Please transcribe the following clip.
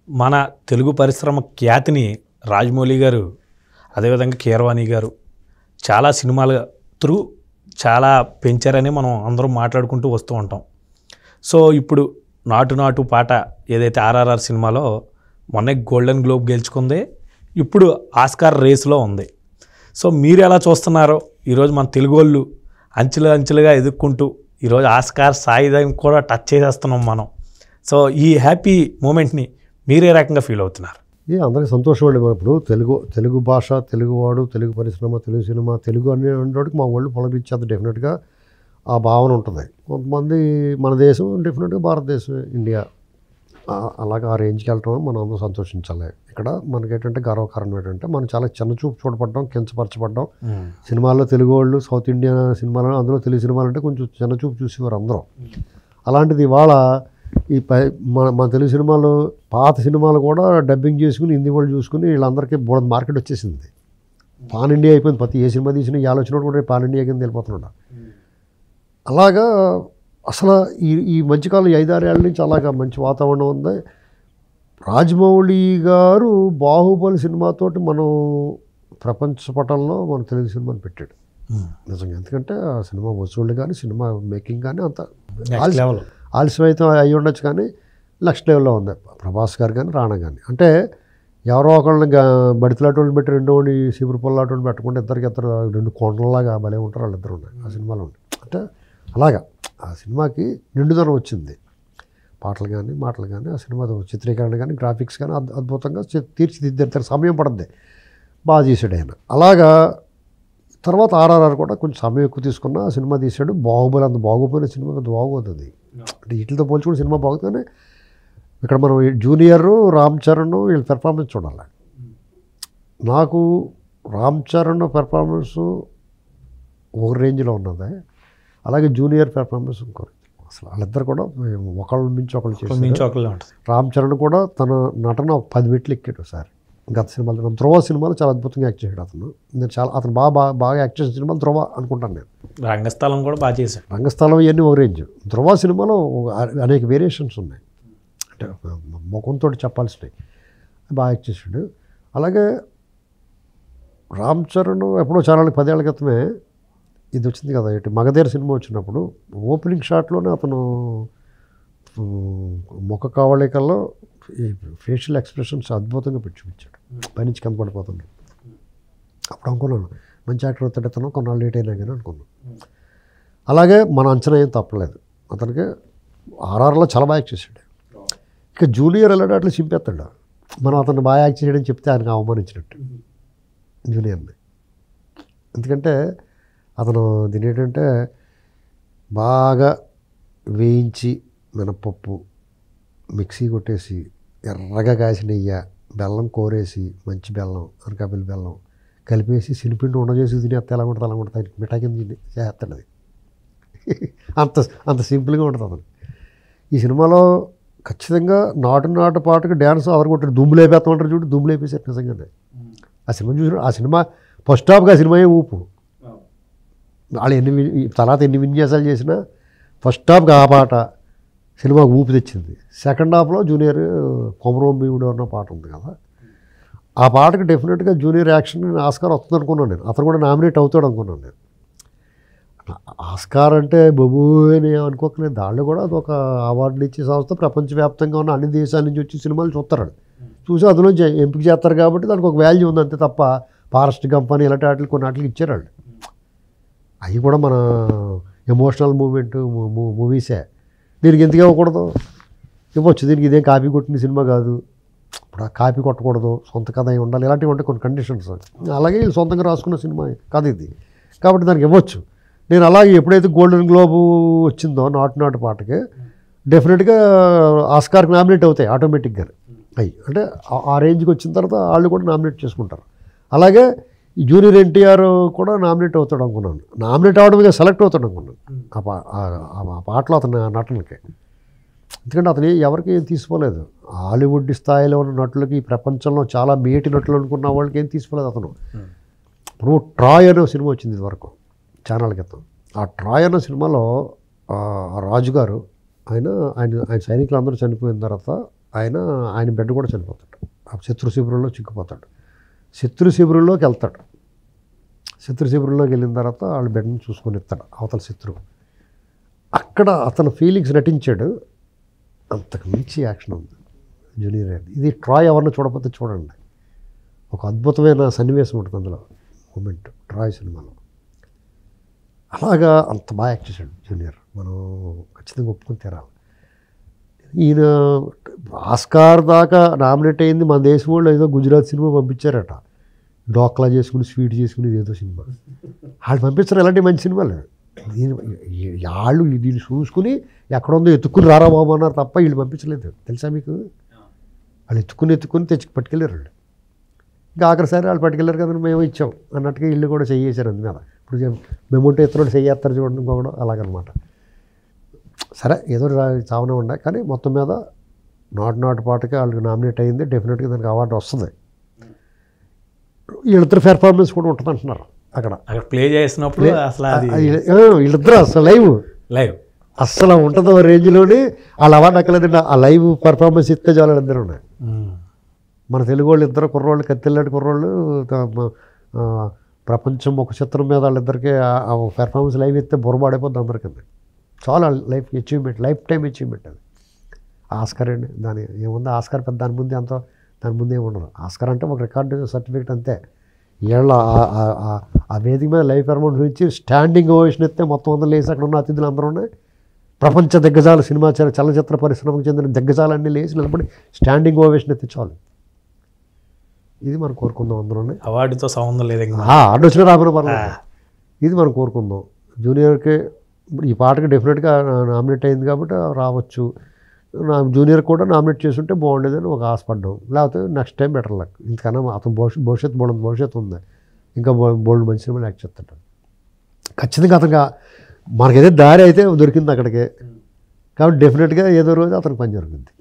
మన తెలుగు పరిశ్రమ ఖ్యాతిని రాజమౌళి గారు అదేవిధంగా కీరవాణి గారు చాలా సినిమాల త్రూ చాలా పెంచారని మనం అందరం మాట్లాడుకుంటూ వస్తూ ఉంటాం సో ఇప్పుడు నాటు నాటు పాట ఏదైతే ఆర్ఆర్ఆర్ సినిమాలో మొన్న గోల్డెన్ గ్లోబ్ గెలుచుకుంది ఇప్పుడు ఆస్కార్ రేస్లో ఉంది సో మీరు ఎలా చూస్తున్నారో ఈరోజు మన తెలుగు వాళ్ళు అంచెలు అంచెలుగా ఎదుర్కొంటూ ఈరోజు ఆస్కార్ సాయుధం కూడా టచ్ చేసేస్తున్నాం మనం సో ఈ హ్యాపీ మూమెంట్ని మీరే రకంగా ఫీల్ అవుతున్నారు ఏ అందరికీ సంతోషం అండి మరి ఇప్పుడు తెలుగు తెలుగు భాష తెలుగువాడు తెలుగు పరిశ్రమ తెలుగు సినిమా తెలుగు అనే వాడికి మా వాళ్ళు పొలగించేది డెఫినెట్గా ఆ భావన ఉంటుంది కొంతమంది మన దేశం డెఫినెట్గా భారతదేశం ఇండియా ఆ- అలాగే ఆ రేంజ్కి వెళ్ళటం మనం అందరూ సంతోషించాలి ఇక్కడ మనకి ఏంటంటే గర్వకారణం ఏంటంటే మనం చాలా చిన్న చూపు చూడపడడం కించపరచబడ్డం సినిమాల్లో తెలుగు వాళ్ళు సౌత్ ఇండియా సినిమాలు అందులో తెలుగు సినిమాలు అంటే కొంచెం చిన్న చూపు చూసేవారు అందరూ అలాంటిది ఇవాళ ఈ పై మన మన తెలుగు సినిమాలు పాత సినిమాలు కూడా డబ్బింగ్ చేసుకుని హిందీ వాళ్ళు చూసుకుని వీళ్ళందరికీ బోడ మార్కెట్ వచ్చేసింది పాన్ ఇండియా అయిపోయింది ప్రతి ఏ సినిమా తీసినా ఈ ఆలోచన కూడా రేపు పాన్ ఇండియా కింద వెళ్ళిపోతున్నాడు అలాగా అసలు ఈ ఈ మధ్యకాలం ఈ ఐదారేళ్ల నుంచి అలాగా మంచి వాతావరణం ఉంది రాజమౌళి గారు బాహుబలి సినిమాతోటి మనం ప్రపంచ పటంలో మన తెలుగు సినిమాని పెట్టాడు నిజంగా ఎందుకంటే ఆ సినిమా వసూళ్ళు కానీ సినిమా మేకింగ్ కానీ అంత నెక్స్ట్ లెవెల్ ఆలస్యం అయితే అయ్యి ఉండొచ్చు కానీ నెక్స్ట్ లెవెల్లో ఉంది ప్రభాస్ గారు కానీ రాణా కానీ అంటే ఎవరో ఒకళ్ళని గా- బడితలాటోళ్ళు పెట్టి రెండో వాడిని సీపురు పొల్లాటోళ్ళు పెట్టకుండా ఇద్దరికి ఇద్దరు రెండు కొండలాగా భలే ఉంటారు వాళ్ళిద్దరు ఉన్నాయి ఆ సినిమాలో ఉండి అంటే అలాగా ఆ సినిమాకి నిండుదనం వచ్చింది పాటలు కానీ మాటలు కానీ ఆ సినిమా చిత్రీకరణ కానీ గ్రాఫిక్స్ కానీ అద్- అద్భుతంగా చి- తీర్చిదిద్దారు సమయం పడుద్ది బాగా తీసాడు ఆయన అలాగా తర్వాత ఆర్ఆర్ఆర్ కూడా కొంచెం సమయం ఎక్కువ తీసుకున్న ఆ సినిమా తీశాడు బాహుబలి అంత బాగోపోయిన సినిమా అంత బాగోతుంది అంటే వీటితో పోల్చుకుని సినిమా బాగుంది కానీ ఇక్కడ మనం ఈ జూనియర్ రామ్ చరణ్ వీళ్ళ పెర్ఫార్మెన్స్ చూడాలి నాకు రామ్ చరణ్ పెర్ఫార్మెన్స్ ఒక రేంజ్లో ఉన్నది అలాగే జూనియర్ పెర్ఫార్మెన్స్ ఇంకో range. అసలు వాళ్ళిద్దరు కూడా ఒకళ్ళ మించి ఒకళ్ళు చేశారు మించి ఒకళ్ళు ఉంటుంది రామ్ చరణ్ కూడా తన నటన ఒక పది మెట్లు ఎక్కాడు ఒకసారి గత సినిమాలో ధ్రువ సినిమాలో చాలా అద్భుతంగా యాక్ట్ చేశాడు అతను నేను చాలా అతను బాగా బాగా బాగా యాక్ట్ చేసిన సినిమాలు ధ్రువ అనుకుంటాను నేను రంగస్థలం కూడా బాగా చేశాడు రంగస్థలం ఇవన్నీ ఒక రేంజ్ ధ్రువ సినిమాలో ఒక అ- అనేక వేరియేషన్స్ ఉన్నాయి అంటే ముఖంతో చెప్పాల్సినవి బాగా యాక్ట్ చేశాడు అలాగే రామ్ చరణ్ ఎప్పుడో చాలా పదేళ్ల క్రితమే ఇది వచ్చింది కదా ఇటు మగధీర సినిమా వచ్చినప్పుడు ఓపెనింగ్ షాట్లోనే అతను ఉమ్, ముఖ కవళికల్లో ఈ ఫేషియల్ ఎక్స్ప్రెషన్స్ అద్భుతంగా పెట్టి చూపించాడు పైనుంచి కింద పడిపోతున్నాడు అప్పుడు అనుకున్నాను మంచి యాక్టర్ అవుతాడు అతను కొన్నాళ్ళు లేట్ అయినా కానీ అనుకున్నాను అలాగే మన అంచనా ఏం తప్పలేదు అతనికి ఆర్ఆర్లో చాలా బాగా యాక్ట్ చేశాడు ఇక జూనియర్ వెళ్ళాడు అట్లా చింపేస్తాడు మనం అతను బాగా యాక్ట్ చేయడని చెప్తే ఆయనకు అవమానించినట్టు జూనియర్ని ఎందుకంటే అతను దీని ఏంటంటే బాగా వేయించి మినపప్పు మిక్సీ కొట్టేసి ఎర్రగా కాసిన నెయ్యి బెల్లం కోరేసి మంచి బెల్లం అనకాపల్లి బెల్లం కలిపేసి సినిపిండి ఉండజేసి తినేస్తే ఎలా ఉంటుంది అలా ఉంటుంది ఆయనకి మిఠాయి కింద తిని చేస్తాడు అది అంత అంత సింపుల్గా ఉంటుంది అతను ఈ సినిమాలో ఖచ్చితంగా నాటు నాటు పాటకు డ్యాన్స్ అదరగొట్టాడు దుమ్ము లేపేస్తామంటారు చూడు దుమ్ము లేపేశారు నిజంగానే ఆ సినిమా చూసిన ఆ సినిమా ఫస్ట్ హాఫ్గా ఆ సినిమాయే ఊపు వాళ్ళు ఎన్ని వి- ఈ తర్వాత ఎన్ని విన్యాసాలు చేసినా ఫస్ట్ హాఫ్గా ఆ పాట సినిమాకు ఊపి తెచ్చింది సెకండ్ హాఫ్లో జూనియర్ కొమరం భీముడు అన్న పాట ఉంది కదా ఆ పాటకి డెఫినెట్గా జూనియర్ యాక్షన్ ఆస్కార్ వస్తుంది అనుకున్నాను నేను అతను కూడా నామినేట్ అవుతాడు అనుకున్నాను నేను ఆస్కార్ అంటే బబు అని అనుకోకలేదు దాళ్ళు కూడా అదొక అవార్డులు ఇచ్చే సంస్థ ప్రపంచవ్యాప్తంగా ఉన్న అన్ని దేశాల నుంచి వచ్చి సినిమాలు చూస్తారు చూసి అందులో జ- ఎంపిక చేస్తారు కాబట్టి దానికి ఒక వాల్యూ ఉంది అంతే తప్ప ఫారెస్ట్ కంపెనీ ఇలాంటి వాటికి కొన్ని వాటికి ఇచ్చారు వాళ్ళు అవి కూడా మన ఎమోషనల్ మూమెంట్ మూవీసే దీనికి ఎందుకు ఇవ్వకూడదు ఇవ్వచ్చు దీనికి ఇదేం కాపీ కొట్టిన సినిమా కాదు ఇప్పుడు ఆ కాపీ కొట్టకూడదు సొంత కథ అయి ఉండాలి ఇలాంటివి ఉంటాయి కొన్ని కండిషన్స్ అలాగే వీళ్ళు సొంతంగా రాసుకున్న సినిమా కథ ఇది కాబట్టి దానికి ఇవ్వచ్చు నేను అలాగే ఎప్పుడైతే గోల్డెన్ గ్లోబ్ వచ్చిందో నాటు నాటు పాటకి డెఫినెట్గా ఆస్కార్కి నామినేట్ అవుతాయి ఆటోమేటిక్గా అయ్యి అంటే ఆ- ఆ రేంజ్కి వచ్చిన తర్వాత వాళ్ళు కూడా నామినేట్ చేసుకుంటారు అలాగే ఈ జూనియర్ ఎన్టీఆర్ కూడా నామినేట్ అవుతాడు అనుకున్నాను నామినేట్ అవడం సెలెక్ట్ అవుతాడు అనుకున్నాను ఆ పా ఆ- ఆ పాటలో అతని నటనకి ఎందుకంటే అతను ఎవరికి ఏం తీసుకోలేదు హాలీవుడ్ స్థాయిలో ఉన్న నటులకి ఈ ప్రపంచంలో చాలా మేటి నటులు అనుకున్న వాళ్ళకి ఏం తీసుకోలేదు అతను ఇప్పుడు ట్రాయ్ అనే సినిమా వచ్చింది ఇదివరకు ఛానల్ క్రితం ఆ ట్రాయ్ అనే సినిమాలో ఆ రాజు గారు ఆయన ఆయన ఆయన సైనికులు అందరూ చనిపోయిన తర్వాత ఆయన ఆయన బిడ్డ కూడా చనిపోతాడు ఆ శత్రు శిబిరంలో చిక్కుపోతాడు శత్రు శిబిరంలోకి వెళ్తాడు శత్రు శిబిరంలోకి వెళ్ళిన తర్వాత వాళ్ళ బిడ్డను చూసుకొని ఇస్తాడు అవతల శత్రువు అక్కడ అతను ఫీలింగ్స్ నటించాడు అంతకు మించి యాక్షన్ ఉంది జూనియర్ గారి ఇది ట్రాయ్ ఎవరిని చూడకపోతే చూడండి ఒక అద్భుతమైన సన్నివేశం ఉంటుంది అందులో మూమెంట్ ట్రాయ్ సినిమాలో అలాగా అంత బాగా యాక్ట్ చేశాడు జూనియర్ మనం ఖచ్చితంగా ఒప్పుకొని తీరాలి ఈయన ఆస్కార్ దాకా నామినేట్ అయింది మన దేశం వాళ్ళు ఏదో గుజరాత్ సినిమా పంపించారట డోక్లా చేసుకుని స్వీట్ చేసుకుని ఏదో సినిమా వాళ్ళు పంపించారు ఎలాంటి మంచి సినిమాలు దీని వాళ్ళు దీన్ని చూసుకుని ఎక్కడుందో ఎత్తుకుని రారా బాబు అన్నారు తప్ప వీళ్ళు పంపించలేదు తెలుసా మీకు వాళ్ళు ఎత్తుకుని ఎత్తుకుని తెచ్చి పట్టుకెళ్ళారు వాళ్ళు ఇంకా ఆఖరిసారి వాళ్ళు పట్టుకెళ్ళారు కదా మేము ఇచ్చాం అన్నట్టుగా ఇల్లు కూడా చెయ్యేశారు అందు మీద ఇప్పుడు మేముంటే ఇతరుడు చెయ్యేస్తారు చూడండి ఇంకొకడు అలాగనమాట సరే ఏదో రా- చావనే ఉండే కానీ మొత్తం మీద నాట్ నాట్ పాటకి వాళ్ళకి నామినేట్ అయింది డెఫినెట్గా దానికి అవార్డు వస్తుంది వీళ్ళిద్దరు పెర్ఫార్మెన్స్ కూడా ఉంటుంది అంటున్నారు అక్కడ అక్కడ ప్లే చేసినప్పుడు అసలు అది ఆ, వీళ్ళ- ఆ, వీళ్ళిద్దరు అసలు లైవ్ లైవ్ అస్సలు ఉంటుందో రేంజ్లోనే వాళ్ళ అవార్డు అక్కలేదండి ఆ లైవ్ పర్ఫార్మెన్స్ ఇస్తే చాలు వాళ్ళిద్దరు ఉన్నాయి మన తెలుగు వాళ్ళు ఇద్దరు కుర్రోళ్ళు కత్తిల్లాంటి కుర్రోళ్ళు త- మ- ఆ, ప్రపంచం ఒక చిత్రం మీద వాళ్ళిద్దరికి ఆ పెర్ఫార్మెన్స్ లైవ్ ఇస్తే బుర్రబాడైపోద్ది అందరికీ చాలా life achievement life time achievement అది ఆస్కర్ అండి దాని ఏముంది ఆస్కర్ పెద్ద దాని ముందు ఎంతో దాని ముందు ఏమి ఉండదు ఆస్కర్ అంటే ఒక రికార్డు సర్టిఫికేట్ అంతే వీళ్ళ ఆ- ఆ- ఆ- ఆ వేదిక మీద లైవ్ పెర్ఫార్మెన్స్ నుంచి స్టాండింగ్ ఓవేషన్ ఎత్తే మొత్తం అందరూ లేచి అక్కడ ఉన్న అతిథులు అందరూ ఉన్నాయి ప్రపంచ దిగ్గజాలు సినిమా చల- చలనచిత్ర పరిశ్రమకు చెందిన దిగ్గజాలన్నీ లేచి నిలబడి స్టాండింగ్ ఓవేషన్ ఎత్తే చాలు ఇది మనం కోరుకుందాం అందరూనే అవార్డుతో సంబంధం లేదు ఇంకా ఆ, ఆర్డర్ వచ్చినా రాబోయిన పర్లేదు ఇది మనం కోరుకుందాం జూనియర్కి ఇప్పుడు ఈ పాటకి డెఫినెట్గా నామినేట్ అయింది కాబట్టి రావచ్చు నా జూనియర్ కూడా నామినేట్ చేసుంటే బాగుండేదని ఒక ఆశపడ్డాం లేకపోతే నెక్స్ట్ టైం బెటర్ లక్ ఇంతకన్నా అతను భవిష్యత్ భవిష్యత్తు బోల్డ్ భవిష్యత్తు ఉంది ఇంకా బోల్డ్ మంచి సినిమాలు యాక్ట్ చేస్తాడు ఖచ్చితంగా అతనికి మనకి ఏదో దారి అయితే దొరికింది అక్కడికి కాబట్టి డెఫినెట్గా ఏదో రోజు అతనికి పని జరుగుతుంది